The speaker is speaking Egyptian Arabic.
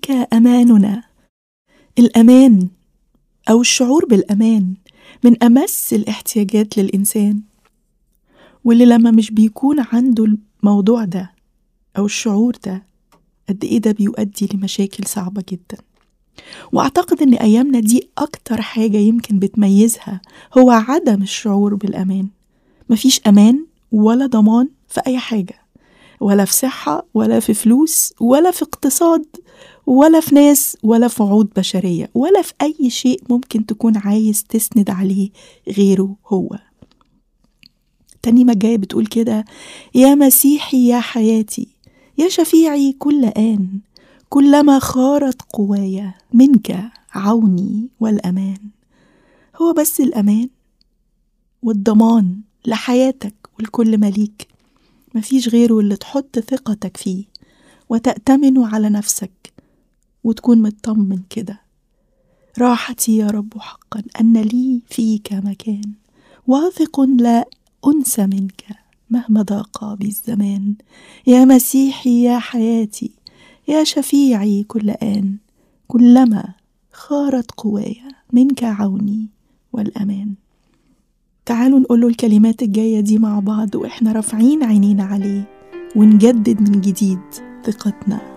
فيك أماننا الأمان أو الشعور بالأمان من أمس الاحتياجات للإنسان واللي لما مش بيكون عنده الموضوع ده أو الشعور ده قد إيه ده بيؤدي لمشاكل صعبة جدا وأعتقد إن أيامنا دي أكتر حاجة يمكن بتميزها هو عدم الشعور بالأمان مفيش أمان ولا ضمان في أي حاجة ولا في صحة ولا في فلوس ولا في اقتصاد ولا في ناس ولا في وعود بشرية ولا في أي شيء ممكن تكون عايز تسند عليه غيره هو تاني ما جاية بتقول كده يا مسيحي يا حياتي يا شفيعي كل آن كلما خارت قوايا منك عوني والأمان هو بس الأمان والضمان لحياتك ولكل مليك مفيش غيره اللي تحط ثقتك فيه وتأتمنه على نفسك وتكون مطمن كده راحتي يا رب حقا أن لي فيك مكان واثق لا أنسى منك مهما ضاق بي الزمان يا مسيحي يا حياتي يا شفيعي كل آن كلما خارت قوايا منك عوني والأمان تعالوا نقوله الكلمات الجاية دي مع بعض وإحنا رافعين عينينا عليه ونجدد من جديد ثقتنا